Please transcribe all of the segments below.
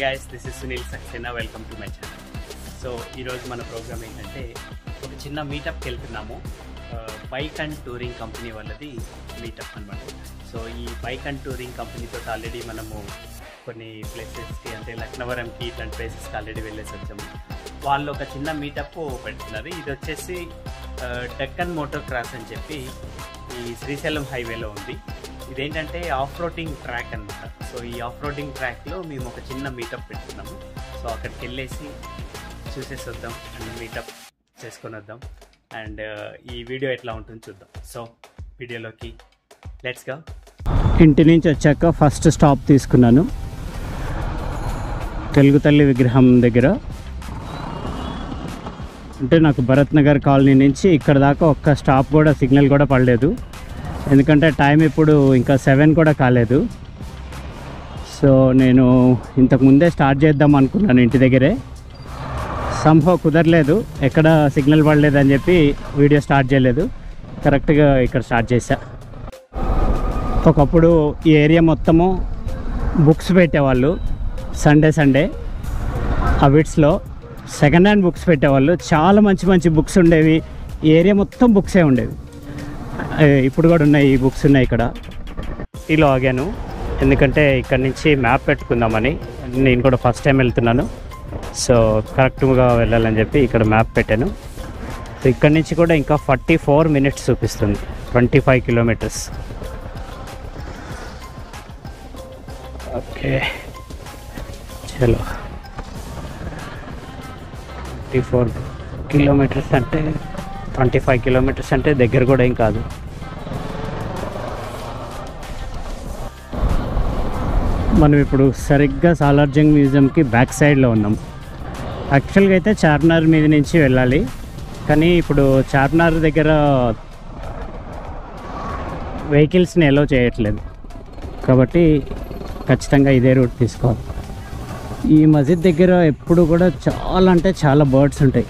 Guys this is Sunil Saxena welcome to my channel so ఈరోజు మన programme ఏంటంటే ఒక చిన్న మీటప్కి వెళ్తున్నాము బైక్ అండ్ టూరింగ్ కంపెనీ వాళ్ళది మీటప్ అనమాట సో ఈ బైక్ అండ్ టూరింగ్ కంపెనీతో ఆల్రెడీ మనము కొన్ని ప్లేసెస్కి అంటే లక్నవరంకి ఇట్లాంటి ప్లేసెస్కి ఆల్రెడీ వెళ్ళేసి వచ్చాము వాళ్ళు ఒక చిన్న మీటప్ పెడుతున్నారు ఇది వచ్చేసి డెక్కన్ మోటార్ క్రాస్ అని చెప్పి ఈ శ్రీశైలం హైవేలో ఉంది ఇదేంటంటే ఆఫ్ రోడింగ్ ట్రాక్ అనమాట సో ఈ ఆఫ్ రోడింగ్ ట్రాక్లో మేము ఒక చిన్న మీటప్ పెట్టుకున్నాము సో అక్కడికి వెళ్ళేసి చూసేసి వద్దాం అండ్ మీటప్ చేసుకొని వద్దాం అండ్ ఈ వీడియో ఎట్లా ఉంటుందో చూద్దాం సో వీడియోలోకి లెట్స్ గా ఇంటి నుంచి వచ్చాక ఫస్ట్ స్టాప్ తీసుకున్నాను తెలుగు తల్లి విగ్రహం దగ్గర అంటే నాకు భరత్ నగర్ కాలనీ నుంచి ఇక్కడ దాకా ఒక్క స్టాప్ కూడా సిగ్నల్ కూడా పడలేదు ఎందుకంటే టైం ఇప్పుడు ఇంకా సెవెన్ కూడా కాలేదు సో నేను ఇంతకు ముందే స్టార్ట్ చేద్దాం అనుకున్నాను ఇంటి దగ్గరే సంభవ్ కుదరలేదు ఎక్కడ సిగ్నల్ పడలేదు అని చెప్పి వీడియో స్టార్ట్ చేయలేదు కరెక్ట్గా ఇక్కడ స్టార్ట్ చేశా ఒకప్పుడు ఈ ఏరియా మొత్తము బుక్స్ పెట్టేవాళ్ళు సండే సండే అవిట్స్లో సెకండ్ హ్యాండ్ బుక్స్ పెట్టేవాళ్ళు చాలా మంచి మంచి బుక్స్ ఉండేవి ఈ ఏరియా మొత్తం బుక్సే ఉండేవి ఏ, ఇప్పుడు కూడా ఉన్నాయి ఈ బుక్స్ ఉన్నాయి ఇక్కడ ఈలో ఆగాను ఎందుకంటే ఇక్కడ నుంచి మ్యాప్ పెట్టుకుందామని నేను కూడా ఫస్ట్ టైం వెళ్తున్నాను సో కరెక్ట్గా వెళ్ళాలని చెప్పి ఇక్కడ మ్యాప్ పెట్టాను సో ఇక్కడ నుంచి కూడా ఇంకా ఫార్టీ ఫోర్ మినిట్స్ చూపిస్తుంది ట్వంటీ ఫైవ్ కిలోమీటర్స్ ఓకే చలో ట్వంటీ ఫోర్ కిలోమీటర్స్ అంటే ట్వంటీ ఫైవ్ కిలోమీటర్స్ అంటే దగ్గర కూడా ఏం కాదు మనం ఇప్పుడు సరిగ్గా సాలార్జంగ్ మ్యూజియంకి బ్యాక్ సైడ్లో ఉన్నాం యాక్చువల్గా అయితే చార్మినార్ మీద నుంచి వెళ్ళాలి కానీ ఇప్పుడు చార్మినార్ దగ్గర వెహికల్స్ని ఎలో చేయట్లేదు కాబట్టి ఖచ్చితంగా ఇదే రూట్ తీసుకోవాలి ఈ మసీద్ దగ్గర ఎప్పుడు కూడా చాలా అంటే చాలా బర్డ్స్ ఉంటాయి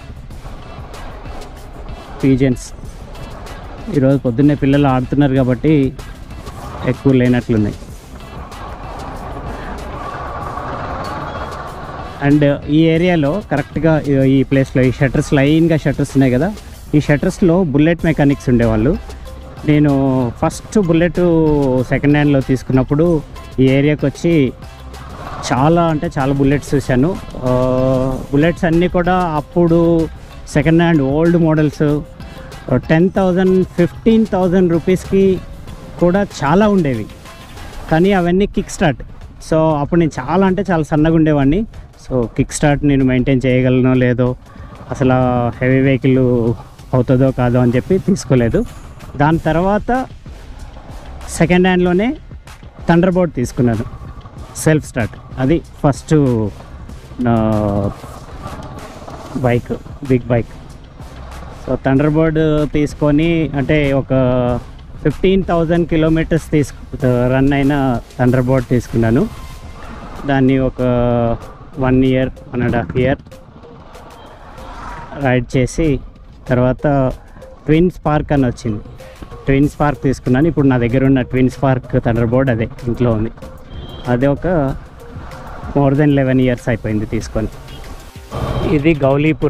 పీజన్స్ ఈరోజు పొద్దున్నే పిల్లలు ఆడుతున్నారు కాబట్టి ఎక్కువ లేనట్లున్నాయి అండ్ ఈ ఏరియాలో కరెక్ట్గా ఈ- ఈ ప్లేస్లో ఈ షట్టర్స్ లైన్గా షట్టర్స్ ఉన్నాయి కదా ఈ షట్టర్స్లో బుల్లెట్ మెకానిక్స్ ఉండేవాళ్ళు నేను ఫస్ట్ బుల్లెట్ సెకండ్ హ్యాండ్లో తీసుకున్నప్పుడు ఈ ఏరియాకి వచ్చి చాలా అంటే చాలా బుల్లెట్స్ చూశాను ఆ, బుల్లెట్స్ అన్నీ కూడా అప్పుడు second hand old models ten thousand fifteen thousand రూపీస్కి కూడా చాలా ఉండేవి కానీ అవన్నీ కిక్ స్టార్ట్ సో అప్పుడు నేను చాలా అంటే చాలా సన్నగా ఉండేవాడిని సో కిక్ స్టార్ట్ నేను మెయింటైన్ చేయగలనో లేదో అసలు హెవీ వెహికల్ అవుతుందో కాదో అని చెప్పి తీసుకోలేదు దాని తర్వాత సెకండ్ హ్యాండ్లోనే థండర్ బోర్డ్ తీసుకున్నాను సెల్ఫ్ స్టార్ట్ అది ఫస్ట్ నా bike big bike so Thunderbird తీసుకొని అంటే ఒక ఫిఫ్టీన్ థౌజండ్ కిలోమీటర్స్ తీసుకు రన్ అయిన థండర్ బోర్డ్ తీసుకున్నాను దాన్ని ఒక one year one and half year ride చేసి తర్వాత ట్విన్స్ పార్క్ అని వచ్చింది ట్విన్స్ పార్క్ తీసుకున్నాను ఇప్పుడు నా దగ్గర ఉన్న ట్విన్స్ పార్క్ థండర్ బోర్డ్ అదే ఇంట్లో ఉంది అదే ఒక మోర్ దెన్ లెవెన్ ఇయర్స్ అయిపోయింది తీసుకొని ఇది గౌలీపుర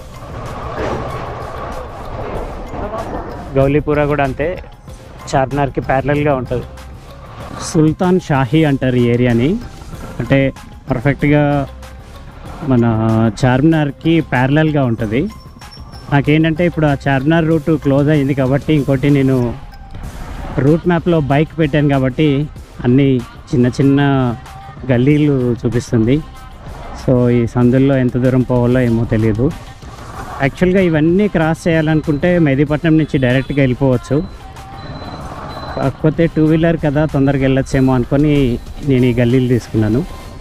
గౌలీపుర కూడా అంతే చార్మినార్కి ప్యారలల్గా ఉంటుంది సుల్తాన్ షాహీ అంటారు ఈ ఏరియాని అంటే పర్ఫెక్ట్గా మన చార్మినార్కి ప్యారలల్గా ఉంటుంది నాకేంటంటే ఇప్పుడు ఆ చార్మినార్ రూట్ క్లోజ్ అయింది కాబట్టి ఇంకోటి నేను రూట్ మ్యాప్లో బైక్ పెట్టాను కాబట్టి అన్నీ చిన్న చిన్న గల్లీలు చూపిస్తుంది సో ఈ సందుల్లో ఎంత దూరం పోవాలో ఏమో తెలియదు యాక్చువల్గా ఇవన్నీ క్రాస్ చేయాలనుకుంటే మెహదీపట్నం నుంచి డైరెక్ట్గా వెళ్ళిపోవచ్చు కాకపోతే టూ వీలర్ కదా తొందరగా వెళ్ళొచ్చేమో అనుకొని నేను ఈ గల్లీలు తీసుకున్నాను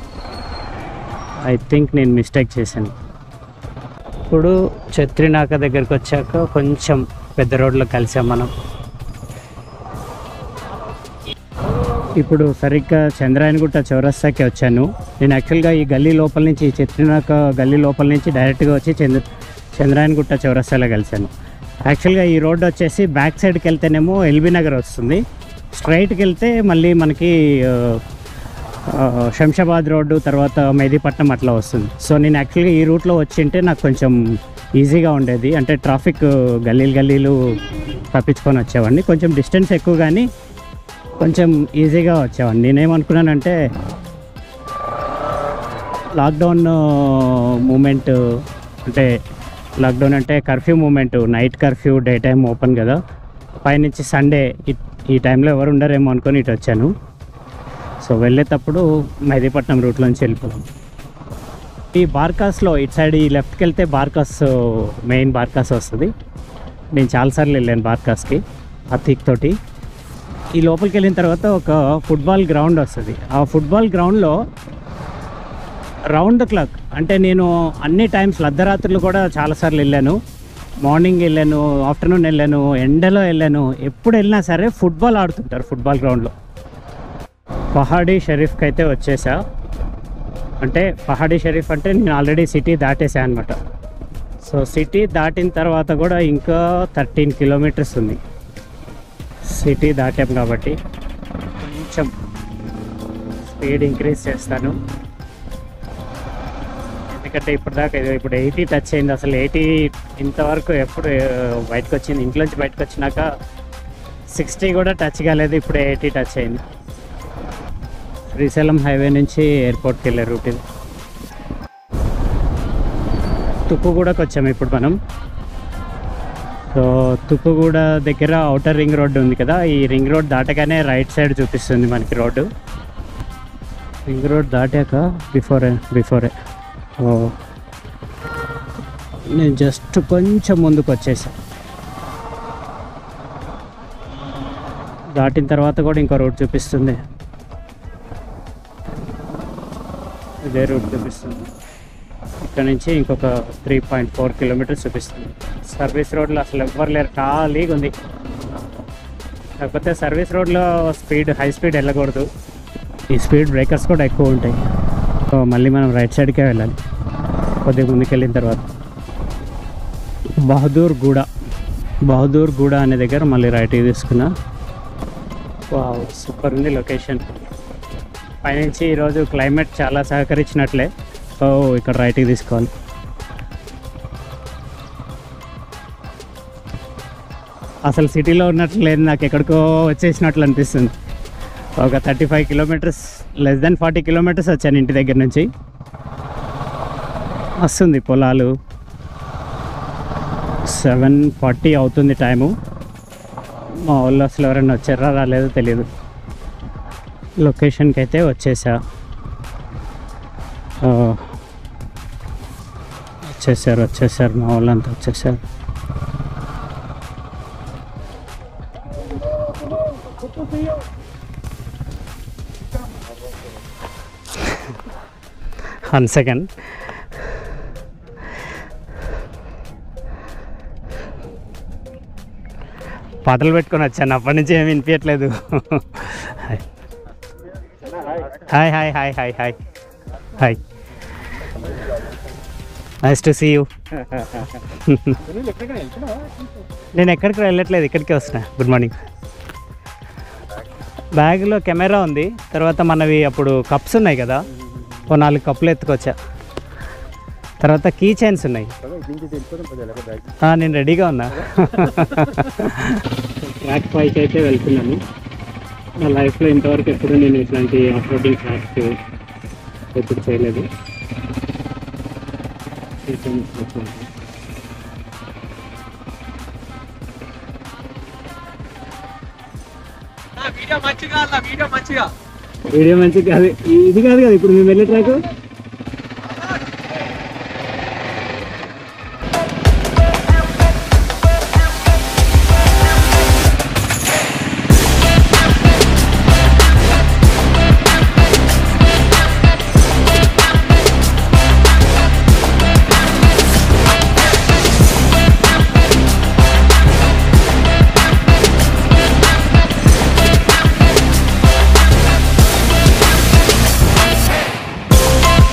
ఐ థింక్ నేను మిస్టేక్ చేశాను ఇప్పుడు చత్రినాక దగ్గరికి వచ్చాక కొంచెం పెద్ద రోడ్లో కలిసాం మనం ఇప్పుడు సరిగ్గా చంద్రాయనగుట్ట చౌరస్తాకి వచ్చాను నేను యాక్చువల్గా ఈ గల్లీ లోపల నుంచి ఈ చత్రినాక గల్లీ లోపల నుంచి డైరెక్ట్గా వచ్చి చంద్ర చంద్రాయనగుట్ట చౌరస్తాలో కలిశాను యాక్చువల్గా ఈ రోడ్డు వచ్చేసి బ్యాక్ సైడ్కి వెళ్తేనేమో ఎల్బీ నగర్ వస్తుంది స్ట్రైట్కి వెళ్తే మళ్ళీ మనకి ఆ, ఆ, శంషాబాద్ రోడ్డు తర్వాత మెహదీపట్నం అట్లా వస్తుంది సో నేను యాక్చువల్గా ఈ రూట్లో వచ్చింటే నాకు కొంచెం ఈజీగా ఉండేది అంటే ట్రాఫిక్ గల్లీలు గల్లీలు తప్పించుకొని వచ్చేవాడిని కొంచెం డిస్టెన్స్ ఎక్కువ కానీ కొంచెం ఈజీగా వచ్చేవాడిని నేనేమనుకున్నానంటే లాక్డౌన్ మూమెంట్ అంటే లాక్డౌన్ అంటే curfew moment night curfew day time open కదా పైనుంచి సండే ఈ టైంలో ఎవరు ఉండరేమో అనుకొని ఇటు వచ్చాను సో వెళ్ళేటప్పుడు మెహదీపట్నం రూట్లోంచి వెళ్ళిపోయాం ఈ బార్కాస్లో ఇటు సైడ్ ఈ లెఫ్ట్కి వెళ్తే బార్కాస్ మెయిన్ బార్కాస్ వస్తుంది నేను చాలాసార్లు వెళ్ళాను బార్కాస్కి అతీక్ తోటి ఈ లోపలికి వెళ్ళిన తర్వాత ఒక ఫుట్బాల్ గ్రౌండ్ వస్తుంది ఆ ఫుట్బాల్ గ్రౌండ్లో రౌండ్ ద క్లాక్ అంటే నేను అన్ని టైమ్స్ అర్ధరాత్రులు కూడా చాలాసార్లు వెళ్ళాను మార్నింగ్ వెళ్ళాను ఆఫ్టర్నూన్ వెళ్ళాను ఎండలో వెళ్ళాను ఎప్పుడు వెళ్ళినా సరే ఫుట్బాల్ ఆడుతుంటారు ఫుట్బాల్ గ్రౌండ్లో పహాడీ షరీఫ్కి అయితే వచ్చేసా అంటే పహాడీ షరీఫ్ అంటే నేను ఆల్రెడీ సిటీ దాటేసా అనమాట సో సిటీ దాటిన తర్వాత కూడా ఇంకా థర్టీన్ కిలోమీటర్స్ ఉంది సిటీ దాటాం కాబట్టి కొంచెం స్పీడ్ ఇంక్రీజ్ చేస్తాను ఎందుకంటే ఇప్పుడు దాకా ఇది ఇప్పుడు ఎయిటీ టచ్ అయింది అసలు ఎయిటీ ఇంతవరకు ఎప్పుడు బయటకు వచ్చింది ఇంట్లోంచి బయటకు వచ్చినాక సిక్స్టీ కూడా టచ్ కాలేదు ఇప్పుడు ఎయిటీ టచ్ అయింది శ్రీశైలం హైవే నుంచి ఎయిర్పోర్ట్కి వెళ్ళే రూట్ ఇది తుక్కుగూడకు వచ్చాము ఇప్పుడు మనం సో తుక్కుగూడ దగ్గర అవుటర్ రింగ్ రోడ్ ఉంది కదా ఈ రింగ్ రోడ్ దాటగానే రైట్ సైడ్ చూపిస్తుంది మనకి రోడ్డు రింగ్ రోడ్ దాటాక బిఫోరే బిఫోరే ఓ నేను జస్ట్ కొంచెం ముందుకు వచ్చేసా దాటిన తర్వాత కూడా ఇంకో రోడ్ చూపిస్తుంది ఇదే రూట్ చూపిస్తుంది ఇక్కడ నుంచి ఇంకొక త్రీ పాయింట్ ఫోర్ కిలోమీటర్స్ చూపిస్తుంది సర్వీస్ రోడ్లో అసలు ఎవ్వరు లేరు ఖాళీగా ఉంది కాకపోతే సర్వీస్ రోడ్లో స్పీడ్ హై స్పీడ్ వెళ్ళకూడదు ఈ స్పీడ్ బ్రేకర్స్ కూడా ఎక్కువ ఉంటాయి సో మళ్ళీ మనం రైట్ సైడ్కే వెళ్ళాలి కొద్దిగా ముందుకు వెళ్ళిన తర్వాత బహదూర్ గూడ బహదూర్ గూడ అనే దగ్గర మళ్ళీ రైట్కి తీసుకున్నా వావ్ సూపర్ ఉంది లొకేషన్ పైనుంచి ఈరోజు క్లైమేట్ చాలా సహకరించినట్లే సో ఇక్కడ రైట్కి తీసుకోవాలి అసలు సిటీలో ఉన్నట్లు లేదు నాకు ఎక్కడికో వచ్చేసినట్లు అనిపిస్తుంది ఒక thirty five kilometres less than forty kilometres వచ్చాను ఇంటి దగ్గర నుంచి వస్తుంది పొలాలు సెవెన్ ఫార్టీ అవుతుంది టైము మా వాళ్ళు అసలు ఎవరైనా వచ్చారా రాలేదో తెలియదు లొకేషన్కి అయితే వచ్చేసా ఆ, వచ్చేసారు వచ్చేసారు మా వాళ్ళంతా వచ్చేసారు వన్ సెకండ్ పాటలు పెట్టుకొని వచ్చాను అప్పటి నుంచి ఏమి వినిపించట్లేదు hi hi hi hi hi hi nice to see you నేను ఎక్కడికి వెళ్ళట్లేదు ఇక్కడికే వస్తున్నా గుడ్ మార్నింగ్ బ్యాగ్లో కెమెరా ఉంది తర్వాత మనవి అప్పుడు కప్స్ ఉన్నాయి కదా ఓ నాలుగు కప్పులు ఎత్తుకొచ్చా తర్వాత కీ చైన్స్ ఉన్నాయి ఆ, నేను రెడీగా ఉన్నా ట్రాక్ పైకి అయితే వెళ్తున్నాను నా లైఫ్లో ఇంతవరకు ఎప్పుడు నేను ఇట్లాంటి ఆఫ్రోడింగ్ ట్రాక్స్ ఎప్పుడు చేయలేదు వీడియో మంచిగా అలా వీడియో మంచిగా వీడియో మంచి కాదు ఇది కాదు కదా ఇప్పుడు మేము వెళ్ళే ట్రాక్ Thank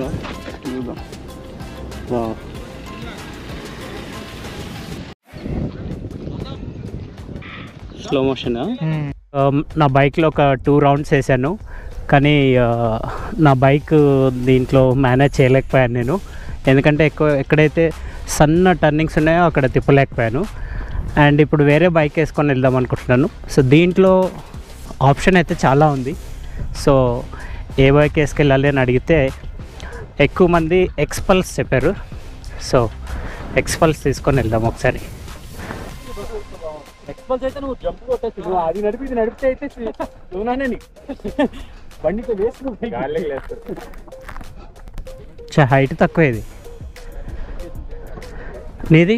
స్లో మోషన్ నా బైక్లో ఒక టూ రౌండ్స్ వేసాను కానీ ఆ, నా బైక్ దీంట్లో మేనేజ్ చేయలేకపోయాను నేను ఎందుకంటే ఎక్కువ ఎక్కడైతే సన్న టర్నింగ్స్ ఉన్నాయో అక్కడ తిప్పలేకపోయాను అండ్ ఇప్పుడు వేరే బైక్ వేసుకొని వెళ్దాం అనుకుంటున్నాను సో దీంట్లో ఆప్షన్ అయితే చాలా ఉంది సో ఏ బైక్ వేసుకెళ్ళాలి అని అడిగితే ఎక్కువ మంది ఎక్స్పల్స్ చెప్పారు సో ఎక్స్పల్స్ తీసుకొని వెళ్దాం ఒకసారి ఎక్స్పల్స్ అయితే నువ్వు జంప్ కొట్టేసి నువ్వు అది నడిపి ఇది నడిపితే అయితే నువ్వునానే బండితో వేసి నువ్వు గాలికి లేస్తారు చా హైట్ తక్కువ ఇది నీది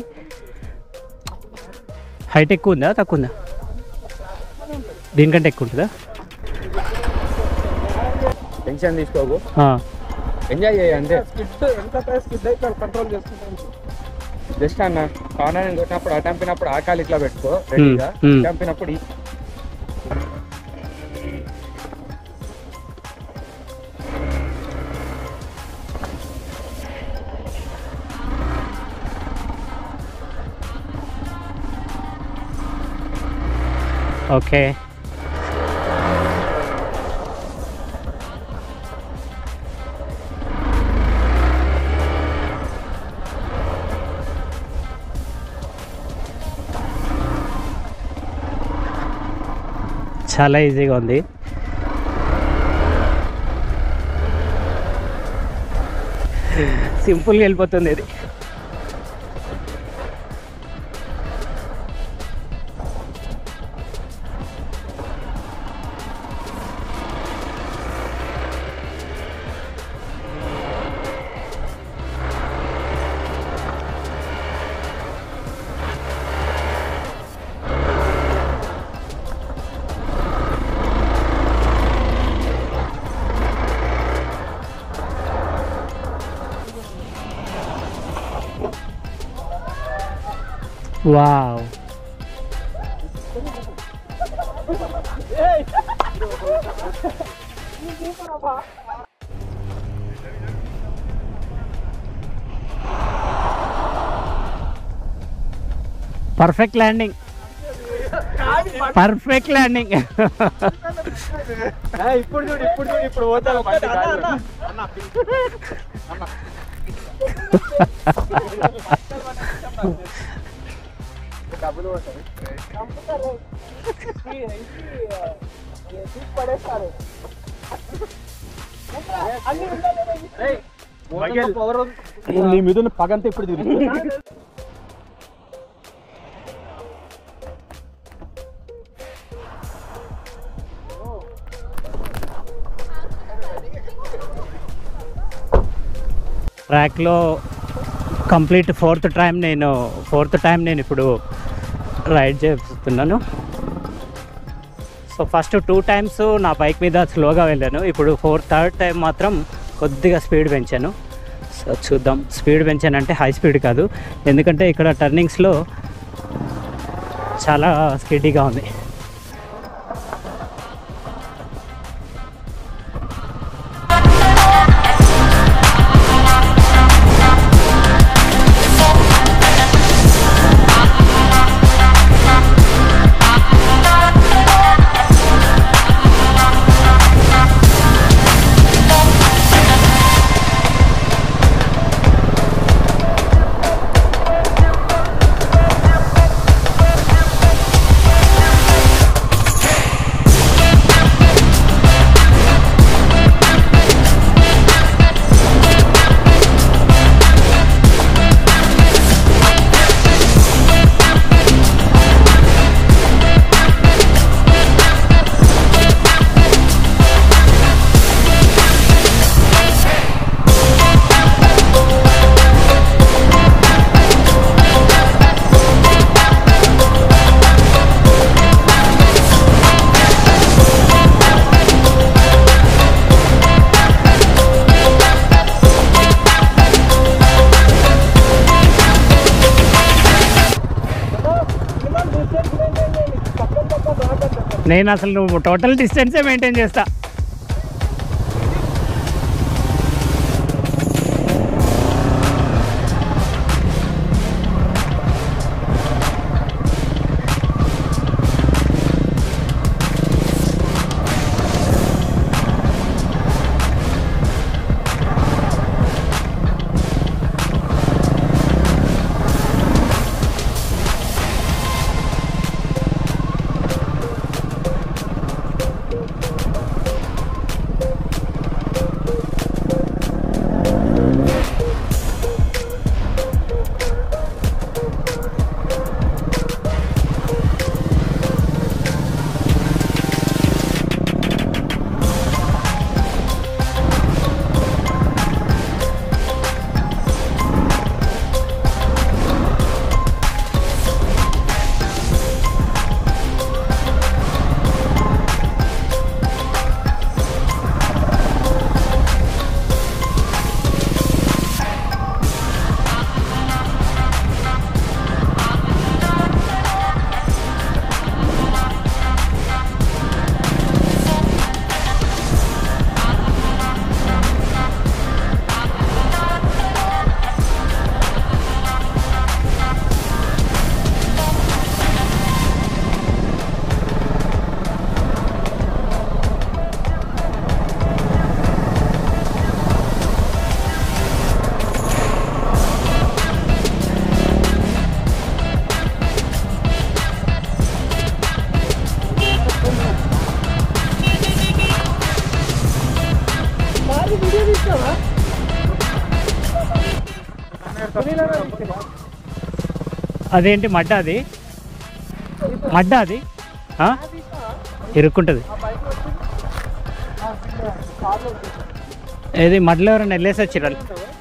హైట్ ఎక్కువ ఉందా తక్కువ ఉందా దీనికంటే ఎక్కువ ఉంటుందా టెన్షన్ తీసుకోకు ఆ, ఎంజాయ్ చేయ అంతే స్కిడ్ ఎంత స్కిడ్ అయితే కంట్రోల్ చేసుకుంటాను జస్ట్ అన్న కార్నర్ కొట్టినప్పుడు ఆ టంపినప్పుడు ఆ కాలు ఇట్లా పెట్టుకో రెడీగా hmm. టంపినప్పుడు ఈ- ఓకే చాలా ఈజీగా ఉంది సింపుల్గా వెళ్ళిపోతుంది ఇది wow perfect landing perfect landing ఆ, ఇప్పుడు చూడు ఇప్పుడు చూడు ఇప్పుడు పోతాను బండి గాలిలో. డబ్బులు పోతాయి నీ మీద ఉన్న పగంతా ఇప్పుడు తిరిగి ట్రాక్లో కంప్లీట్ ఫోర్త్ టైం నేను ఫోర్త్ టైం నేను ఇప్పుడు రైడ్ చేస్తున్నాను సో ఫస్ట్ టూ టైమ్స్ నా బైక్ మీద స్లోగా వెళ్ళాను ఇప్పుడు ఫోర్త్ థర్డ్ టైం మాత్రం కొద్దిగా స్పీడ్ పెంచాను సో చూద్దాం స్పీడ్ పెంచానంటే హై స్పీడ్ కాదు ఎందుకంటే ఇక్కడ టర్నింగ్స్లో చాలా స్కిడ్డీగా ఉంది నేను అసలు నువ్వు టోటల్ డిస్టెన్సే మెయింటైన్ చేస్తా అదేంటి మడ్డ అది మడ్డ అది ఆ? ఇరుక్కుంటుంది ఏది మడ్డలో ఎవరైనా వెళ్ళేసి వచ్చిర్రు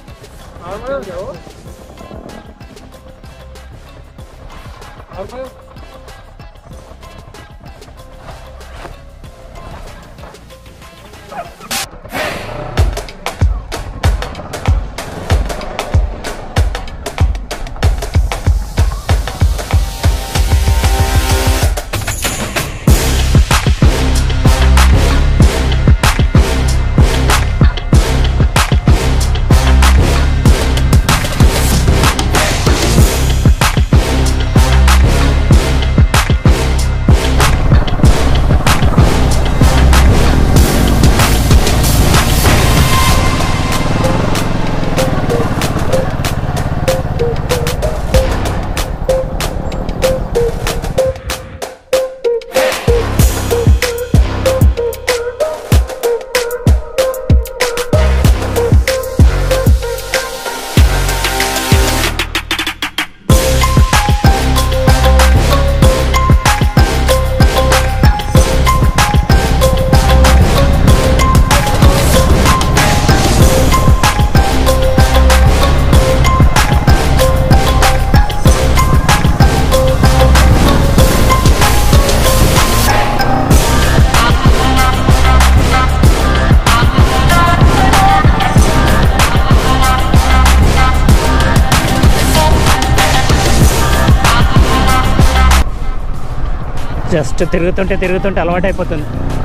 జస్ట్ తిరుగుతుంటే తిరుగుతుంటే అలవాటు అయిపోతుంది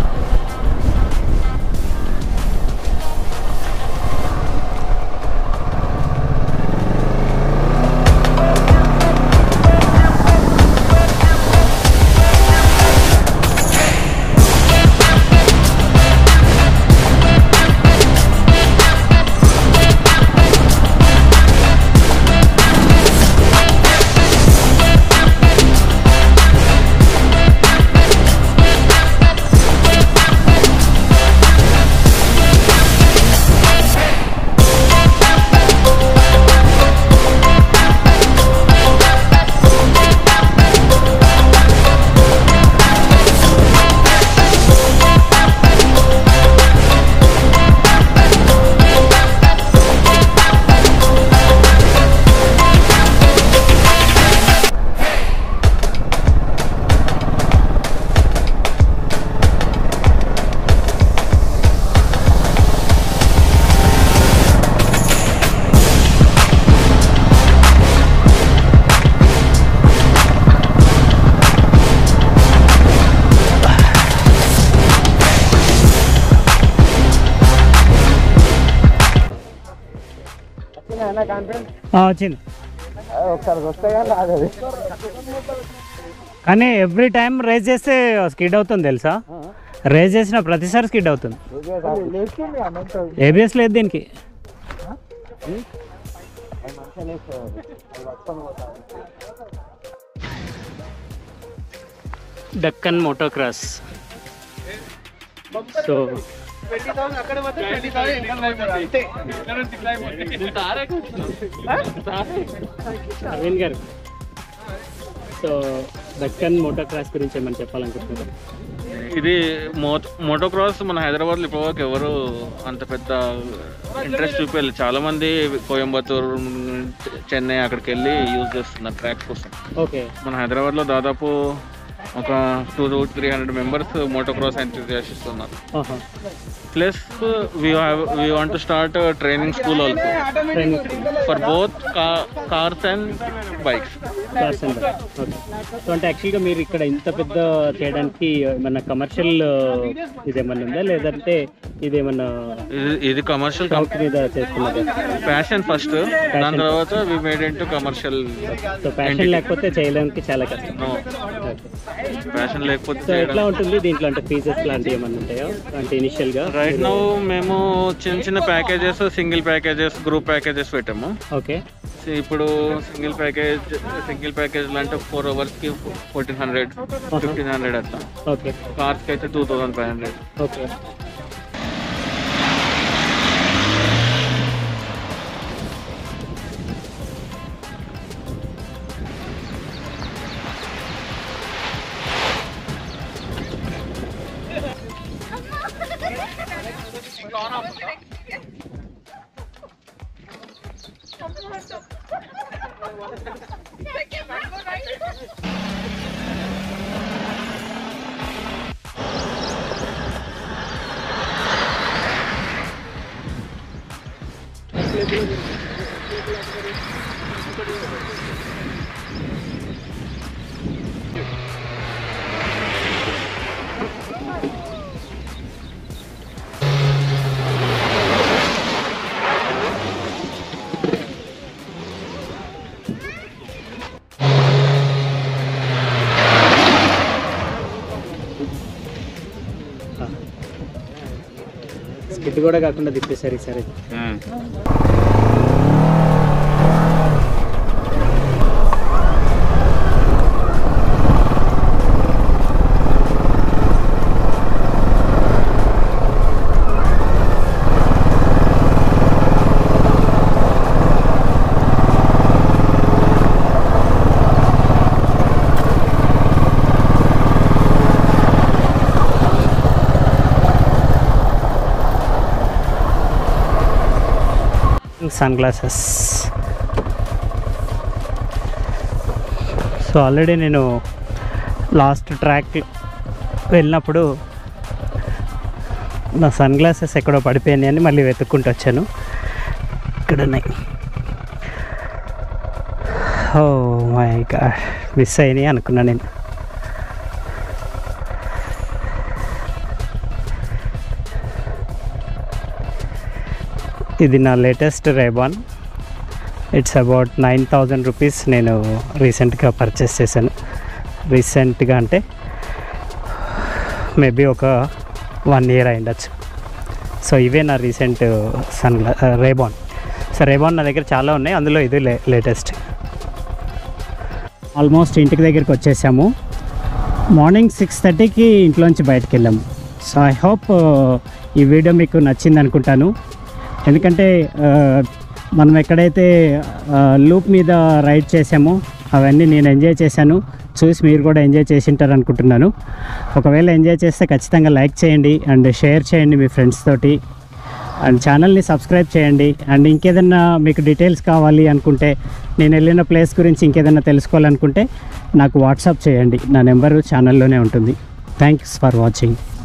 కాన్ఫిడెన్స్ ఆ, వచ్చింది ఒకసారి వస్తే కానీ రాదు అది కానీ ఎవ్రీ టైం రేజ్ చేస్తే స్కిడ్ అవుతుంది తెలుసా రేజ్ చేసిన ప్రతిసారి స్కిడ్ అవుతుంది లేస్తుంది అన్నంత ఏబిఎస్ లేదు దీనికి మంచిగా లేస్తుంది Deccan motocross so Aravind garu so Deccan Moto cross గురించి ఏమైనా చెప్పాలనుకుంటున్నారు ఇది మోటో మోటోక్రాస్ మన హైదరాబాద్లో ఇప్పటివరకు ఎవరు అంత పెద్ద ఇంట్రెస్ట్ చూపించాలి చాలా మంది కోయంబత్తూర్ చెన్నై అక్కడికి వెళ్ళి యూజ్ చేస్తున్నారు ట్రాక్స్ కోసం ఓకే మన హైదరాబాద్లో దాదాపు ఒక two three hundred members motocross enthusiast ఉన్నారు plus we we want to start training school also for both cars and bikes class okay so అంటే యాక్చువల్గా మీరు ఇక్కడ ఇంత పెద్ద చేయడానికి ఏమన్నా కమర్షియల్ ఇదేమన్నా ఉందా లేదంటే ఇదేమన్నా ఇది ఇది కమర్షియల్ షాప్ మీద చేసుకున్నదా ప్యాషన్ ఫస్ట్ దాని తర్వాత we made in to commercial so passion లేకపోతే చేయడానికి చాలా కష్టం ప్యాషన్ లేకపోతే సో ఎట్లా ఉంటుంది దీంట్లో అంటే ఫీజెస్ లాంటివి ఏమన్నా ఉంటాయో అంటే ఇనిషియల్ గా రైట్ నౌ మేము చిన్న చిన్న packages single packages group packages పెట్టాము ఓకే So, ఇప్పుడు సింగిల్ ప్యాకేజ్ సింగిల్ ప్యాకేజ్ అంటే ఫోర్ అవర్స్ కి ఫోర్టీన్ హండ్రెడ్ ఫిఫ్టీన్ హండ్రెడ్ అట్లా ఓకే కార్స్ కి అయితే two thousand five hundred okay skid కూడా కాకుండా తిప్పేశారు ఈసారి సన్ గ్లాసెస్ సో ఆల్రెడీ నేను లాస్ట్ ట్రాక్ వెళ్ళినప్పుడు నా సన్ గ్లాసెస్ ఎక్కడో పడిపోయినాయి అని మళ్ళీ వెతుక్కుంటూ వచ్చాను ఇక్కడ ఉన్నాయి ఓ మై గాడ్ మిస్ అయినాయి అనుకున్నా నేను ఇది నా latest Ray-Ban it's about nine thousand rupees నేను రీసెంట్గా పర్చేస్ చేశాను రీసెంట్గా అంటే మేబీ ఒక వన్ ఇయర్ అయిండొచ్చు సో ఇవే నా recent sun Ray-Ban so Ray-Ban నా దగ్గర చాలా ఉన్నాయి అందులో ఇది లే లేటెస్ట్ ఆల్మోస్ట్ ఇంటికి దగ్గరికి వచ్చేసాము మార్నింగ్ సిక్స్ థర్టీకి ఇంట్లోంచి బయటకు వెళ్ళాము సో ఐ హోప్ ఈ వీడియో మీకు నచ్చింది అనుకుంటాను ఎందుకంటే ఆ, మనం ఎక్కడైతే లూప్ మీద రైడ్ చేసామో అవన్నీ నేను ఎంజాయ్ చేశాను చూసి మీరు కూడా ఎంజాయ్ చేసి ఉంటారు అనుకుంటున్నాను ఒకవేళ ఎంజాయ్ చేస్తే ఖచ్చితంగా లైక్ చేయండి అండ్ షేర్ చేయండి మీ ఫ్రెండ్స్ తోటి అండ్ ఛానల్ని సబ్స్క్రైబ్ చేయండి అండ్ ఇంకేదన్నా మీకు డీటెయిల్స్ కావాలి అనుకుంటే నేను వెళ్ళిన ప్లేస్ గురించి ఇంకేదన్నా తెలుసుకోవాలనుకుంటే నాకు వాట్సాప్ చేయండి నా నెంబరు ఛానల్లోనే ఉంటుంది థ్యాంక్స్ ఫర్ వాచింగ్